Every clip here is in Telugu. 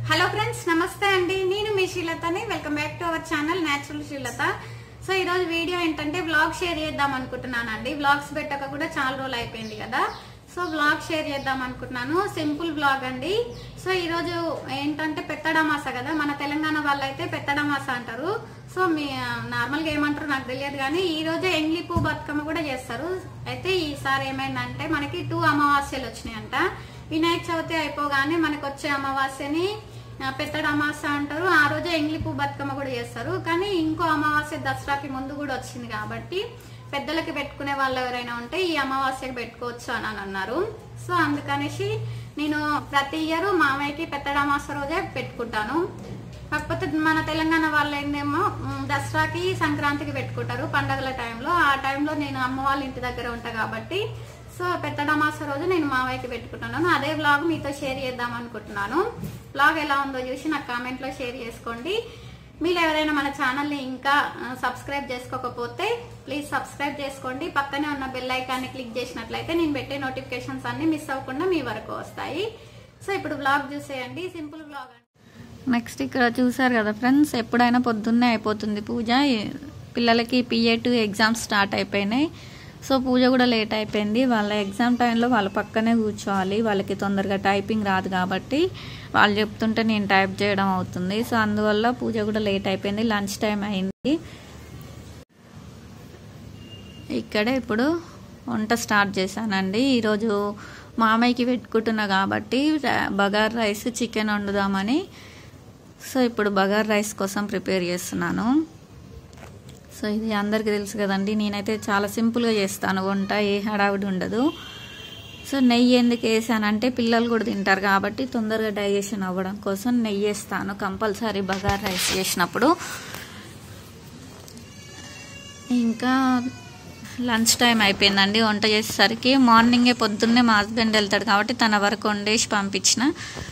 హలో ఫ్రెండ్స్ నమస్తే అండి నేను మీ శ్రీలతని welcome back to our channel natural Srilatha so ఈ రోజు వీడియో ఏంటంటే బ్లాగ్ షేర్ చేద్దాం అనుకుంటున్నానండి బ్లాగ్స్ పెట్టక కూడా చాలా రోజులు అయిపోయింది కదా సో బ్లాగ్ షేర్ చేద్దాం అనుకుంటున్నాను సింపుల్ బ్లాగ్ అండి సో ఈ రోజు ఏంటంటే పెత్తడమాస కదా మన తెలంగాణ వాళ్ళు అయితే పెత్తడమాస అంటారు సో మీ నార్మల్గా ఏమంటారు నాకు తెలియదు కానీ ఈ రోజే ఎంగ్లీ పువ్వు బతుకమ్మ కూడా చేస్తారు అయితే ఈసారి ఏమైందంటే మనకి టూ అమావాస్యలు వచ్చినాయంట వినాయక చవితి అయిపోగానే మనకు వచ్చే అమావాస్యని ఆ, పెత్తడ అమావాస్య అంటారు ఆ రోజే ఎంగిలి పువ్వు బతుకమ్మ కూడా చేస్తారు కానీ ఇంకో అమావాస్య దసరాకి ముందు కూడా వచ్చింది కాబట్టి పెద్దలకి పెట్టుకునే వాళ్ళు ఎవరైనా ఉంటే ఈ అమావాస్యకి పెట్టుకోవచ్చు అని అని అన్నారు సో అందుకనేసి నేను ప్రతి ఇయర్ మామయ్యకి పెత్తడ అమావాస్య రోజే పెట్టుకుంటాను కాకపోతే మన తెలంగాణ వాళ్ళు ఏందేమో ఉమ్, దసరాకి సంక్రాంతికి పెట్టుకుంటారు పండగల టైంలో ఆ టైంలో నేను అమ్మ వాళ్ళ ఇంటి దగ్గర ఉంటా కాబట్టి సో పెత్తడమాస రోజు నేను మావయ్యకి పెట్టుకుంటున్నాను అదే బ్లాగ్ మీతో షేర్ చేద్దాం అనుకుంటున్నాను బ్లాగ్ ఎలా ఉందో చూసి నాకు కామెంట్లో షేర్ చేసుకోండి మీరు ఎవరైనా మన ఛానల్ని ఇంకా ఆ, సబ్స్క్రైబ్ చేసుకోకపోతే ప్లీజ్ సబ్స్క్రైబ్ చేసుకోండి పక్కనే ఉన్న బెల్ ఐకాన్ని క్లిక్ చేసినట్లయితే నేను పెట్టే నోటిఫికేషన్స్ అన్ని మిస్ అవ్వకుండా మీ వరకు వస్తాయి సో ఇప్పుడు బ్లాగ్ చూసేయండి సింపుల్ బ్లాగ్ అండి నెక్స్ట్ ఇక్కడ చూసారు కదా ఫ్రెండ్స్ ఎప్పుడైనా పొద్దున్నే అయిపోతుంది పూజ పిల్లలకి పిఏ టూ ఎగ్జామ్స్ స్టార్ట్ అయిపోయినాయి సో పూజ కూడా లేట్ అయిపోయింది వాళ్ళ ఎగ్జామ్ టైంలో వాళ్ళ పక్కనే కూర్చోవాలి వాళ్ళకి తొందరగా టైపింగ్ రాదు కాబట్టి వాళ్ళు చెప్తుంటే నేను టైప్ చేయడం అవుతుంది సో అందువల్ల పూజ కూడా లేట్ అయిపోయింది లంచ్ టైం అయింది ఇక్కడే ఇప్పుడు వంట స్టార్ట్ చేశానండి ఈరోజు మామయ్యకి పెట్టుకుంటున్నా కాబట్టి ర- బగార్ రైస్ చికెన్ వండుదామని సో ఇప్పుడు బగార్ రైస్ కోసం ప్రిపేర్ చేస్తున్నాను సో ఇది అందరికీ తెలుసు కదండి నేనైతే చాలా సింపుల్గా చేస్తాను వంట ఏ హడావిడి ఉండదు సో నెయ్యి ఎందుకు వేసానంటే పిల్లలు కూడా తింటారు కాబట్టి తొందరగా డైజెషన్ అవ్వడం కోసం నెయ్యి వేస్తాను కంపల్సరీ బగార్ రైస్ చేసినప్పుడు ఇంకా లంచ్ టైం అయిపోయిందండి వంట చేసేసరికి మార్నింగే పొద్దున్నే మా హస్బెండ్ వెళ్తాడు కాబట్టి తన వరకు వండేసి పంపించిన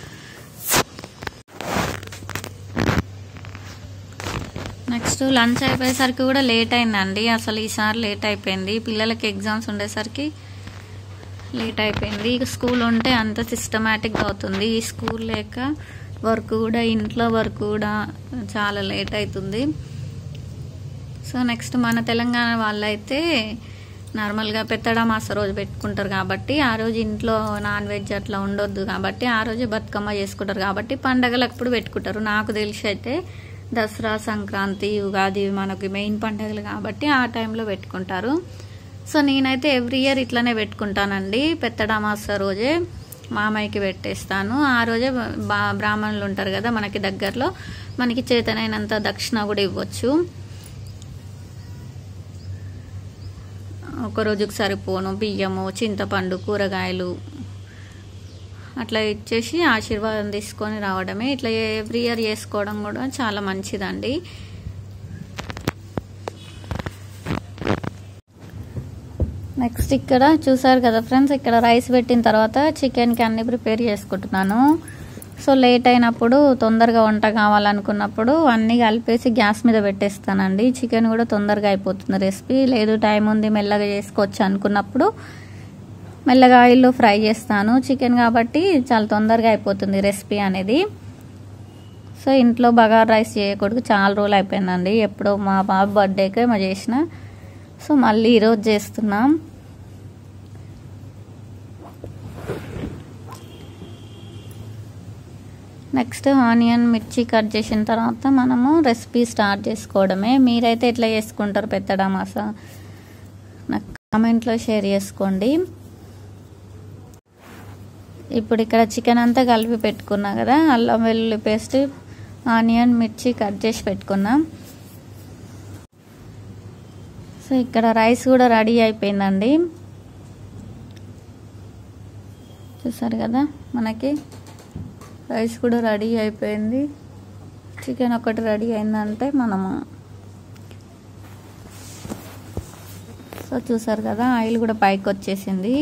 నెక్స్ట్ లంచ్ అయిపోయేసరికి కూడా లేట్ అయిందండి అసలు ఈసారి లేట్ అయిపోయింది పిల్లలకి ఎగ్జామ్స్ ఉండేసరికి లేట్ అయిపోయింది ఇక స్కూల్ ఉంటే అంత సిస్టమేటిక్గా అవుతుంది ఈ స్కూల్ లేక వర్క్ కూడా ఇంట్లో వర్క్ కూడా చాలా లేట్ అవుతుంది సో నెక్స్ట్ మన తెలంగాణ వాళ్ళైతే నార్మల్గా పెత్తడమాస రోజు పెట్టుకుంటారు కాబట్టి ఆ రోజు ఇంట్లో నాన్ వెజ్ అట్లా ఉండొద్దు కాబట్టి ఆ రోజే బతుకమ్మ చేసుకుంటారు కాబట్టి పండగలప్పుడు పెట్టుకుంటారు నాకు తెలిసి అయితే దసరా సంక్రాంతి ఉగాది మనకి మెయిన్ పండగలు కాబట్టి ఆ టైంలో పెట్టుకుంటారు సో నేనైతే ఎవ్రీ ఇయర్ ఇట్లనే పెట్టుకుంటానండి పెత్తడమాస రోజే మామయ్యకి పెట్టేస్తాను ఆ రోజే బా బ్రాహ్మణులు ఉంటారు కదా మనకి దగ్గరలో మనకి చేతనైనంత దక్షిణ కూడా ఇవ్వచ్చు ఒక రోజుకి సరిపోను బియ్యము చింతపండు కూరగాయలు అట్లా ఇచ్చేసి ఆశీర్వాదం తీసుకొని రావడమే ఇట్లా ఎవ్రీ ఇయర్ చేసుకోవడం కూడా చాలా మంచిదండి నెక్స్ట్ ఇక్కడ చూసారు కదా ఫ్రెండ్స్ ఇక్కడ రైస్ పెట్టిన తర్వాత చికెన్కి అన్ని ప్రిపేర్ చేసుకుంటున్నాను సో లేట్ అయినప్పుడు తొందరగా వంట కావాలనుకున్నప్పుడు అన్నీ కలిపేసి గ్యాస్ మీద పెట్టేస్తానండి చికెన్ కూడా తొందరగా అయిపోతుంది రెసిపీ లేదు టైం ఉంది మెల్లగా చేసుకోవచ్చు అనుకున్నప్పుడు మెల్లగా ఆయిల్లో ఫ్రై చేస్తాను చికెన్ కాబట్టి చాలా తొందరగా అయిపోతుంది రెసిపీ అనేది సో ఇంట్లో బగార్ రైస్ చేయకూడదు చాలా రోజులు అయిపోయిందండి ఎప్పుడో మా బాబు బర్త్డేకే మా చేసిన సో మళ్ళీ ఈరోజు చేస్తున్నాం నెక్స్ట్ ఆనియన్ మిర్చి కట్ చేసిన తర్వాత మనము రెసిపీ స్టార్ట్ చేసుకోవడమే మీరైతే ఎట్లా చేసుకుంటారు పెత్తడమాస నాకు కామెంట్లో షేర్ చేసుకోండి ఇప్పుడు ఇక్కడ చికెన్ అంతా కలిపి పెట్టుకున్నా కదా అల్లం వెల్లుల్లి పేస్ట్ ఆనియన్ మిర్చి కట్ చేసి పెట్టుకున్నాం సో ఇక్కడ రైస్ కూడా రెడీ అయిపోయిందండి చూసారు కదా మనకి రైస్ కూడా రెడీ అయిపోయింది చికెన్ ఒకటి రెడీ అయిందంటే మనము సో చూసారు కదా ఆయిల్ కూడా పైకి వచ్చేసింది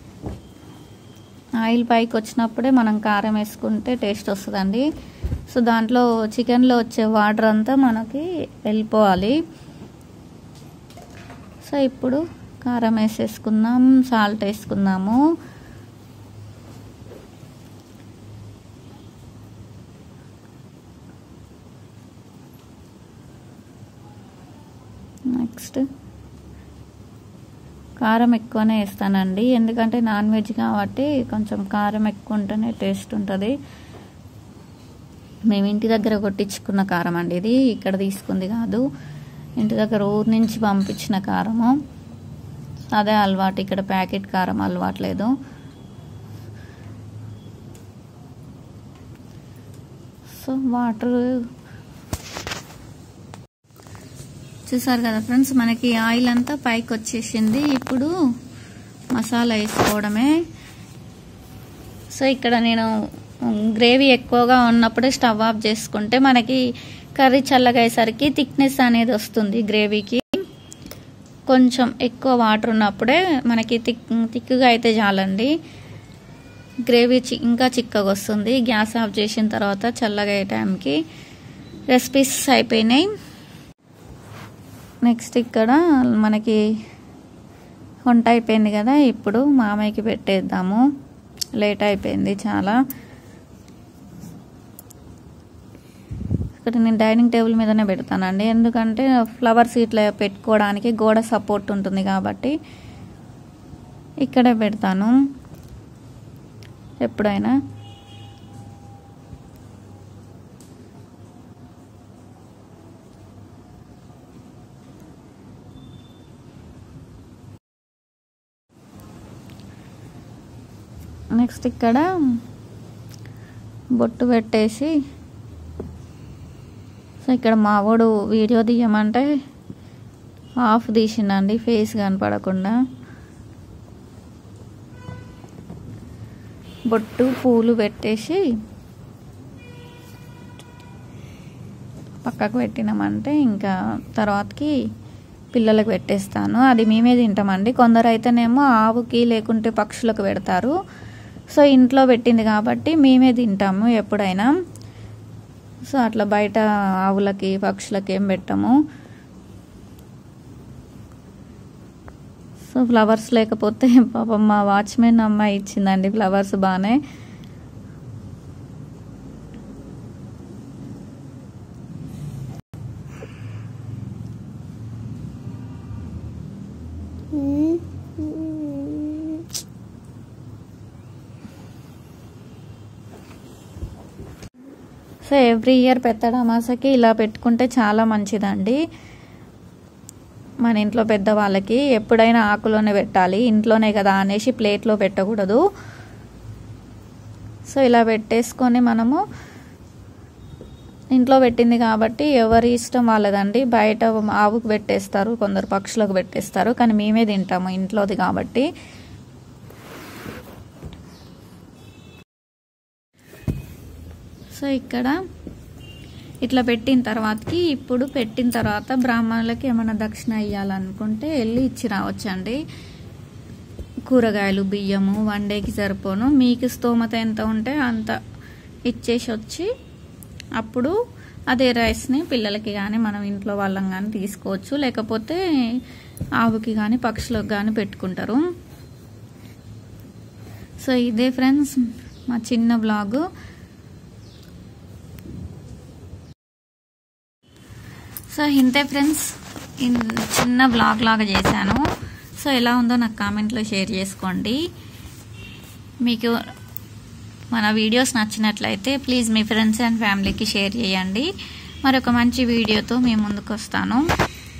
ఆయిల్ పైకి వచ్చినప్పుడే మనం కారం వేసుకుంటే టేస్ట్ వస్తుందండి సో దాంట్లో చికెన్లో వచ్చే వాటర్ అంతా మనకి వెళ్ళిపోవాలి సో ఇప్పుడు కారం వేసేసుకుందాం సాల్ట్ వేసుకుందాము కారం ఎక్కువనే వేస్తానండి ఎందుకంటే నాన్ వెజ్ కాబట్టి కొంచెం కారం ఎక్కువ ఉంటేనే టేస్ట్ ఉంటుంది మేము ఇంటి దగ్గర కొట్టించుకున్న కారం అండి ఇది ఇక్కడ తీసుకుంది కాదు ఇంటి దగ్గర ఊరు నుంచి పంపించిన కారము అదే అలవాటు ఇక్కడ ప్యాకెట్ కారం అలవాట్లేదు సో వాటర్ చూసారు కదా ఫ్రెండ్స్ మనకి ఆయిల్ అంతా పైకి వచ్చేసింది ఇప్పుడు మసాలా వేసుకోవడమే సో ఇక్కడ నేను గ్రేవీ ఎక్కువగా ఉన్నప్పుడే స్టవ్ ఆఫ్ చేసుకుంటే మనకి కర్రీ చల్లగా అయ్యేసరికి థిక్నెస్ అనేది వస్తుంది గ్రేవీకి కొంచెం ఎక్కువ వాటర్ ఉన్నప్పుడే మనకి థిక్ థిక్గా అయితే చాలండి గ్రేవీ చి ఇంకా చిక్కగా వస్తుంది గ్యాస్ ఆఫ్ చేసిన తర్వాత చల్లగా అయ్యే టైంకి రెసిపీస్ అయిపోయినాయి నెక్స్ట్ ఇక్కడ మనకి వంట అయిపోయింది కదా ఇప్పుడు మామయ్యకి పెట్టేద్దాము లేట్ అయిపోయింది చాలా ఇక్కడ నేను డైనింగ్ టేబుల్ మీదనే పెడతానండి ఎందుకంటే ఫ్లవర్స్ ఇట్లా పెట్టుకోవడానికి గోడ సపోర్ట్ ఉంటుంది కాబట్టి ఇక్కడే పెడతాను ఎప్పుడైనా నెక్స్ట్ ఇక్కడ బొట్టు పెట్టేసి సో ఇక్కడ మావోడు వీడియో తీయమంటే హాఫ్ తీసిండండి ఫేస్ కనపడకుండా బొట్టు పూలు పెట్టేసి పక్కకు పెట్టినామంటే ఇంకా తర్వాతకి పిల్లలకు పెట్టేస్తాను అది మేమే తింటామండి కొందరు అయితేనేమో ఆవుకి లేకుంటే పక్షులకు పెడతారు సో ఇంట్లో పెట్టింది కాబట్టి మేమే తింటాము ఎప్పుడైనా సో అట్లా బయట ఆవులకి పక్షులకి ఏం పెట్టము సో ఫ్లవర్స్ లేకపోతే పాపం మా వాచ్మెన్ అమ్మాయి ఇచ్చిందండి ఫ్లవర్స్ బాగానే సో ఎవ్రీ ఇయర్ పెద్దడమాసకి ఇలా పెట్టుకుంటే చాలా మంచిదండి మన ఇంట్లో పెద్దవాళ్ళకి ఎప్పుడైనా ఆకులోనే పెట్టాలి ఇంట్లోనే కదా అనేసి ప్లేట్లో పెట్టకూడదు సో ఇలా పెట్టేసుకొని మనము ఇంట్లో పెట్టింది కాబట్టి ఎవరి ఇష్టం వాళ్ళదండి బయట ఆవుకు పెట్టేస్తారు కొందరు పక్షులకు పెట్టేస్తారు కానీ మేమే తింటాము ఇంట్లోది కాబట్టి సో ఇక్కడ ఇట్లా పెట్టిన తర్వాతకి ఇప్పుడు పెట్టిన తర్వాత బ్రాహ్మణులకి ఏమైనా దక్షిణ ఇవ్వాలనుకుంటే వెళ్ళి ఇచ్చి రావచ్చండి కూరగాయలు బియ్యము వన్ డేకి సరిపోను మీకు స్తోమత ఎంత ఉంటే అంత ఇచ్చేసి వచ్చి అప్పుడు అదే రైస్ని పిల్లలకి కానీ మనం ఇంట్లో వాళ్ళం కానీ తీసుకోవచ్చు లేకపోతే ఆవుకి కానీ పక్షులకు కానీ పెట్టుకుంటారు సో ఇదే ఫ్రెండ్స్ మా చిన్న బ్లాగు సో ఇంతే ఫ్రెండ్స్ చిన్న బ్లాగ్ లాగా చేశాను సో ఎలా ఉందో నాకు కామెంట్లో షేర్ చేసుకోండి మీకు మన వీడియోస్ నచ్చినట్లయితే ప్లీజ్ మీ ఫ్రెండ్స్ అండ్ ఫ్యామిలీకి షేర్ చేయండి మరొక మంచి వీడియోతో మీ ముందుకు వస్తాను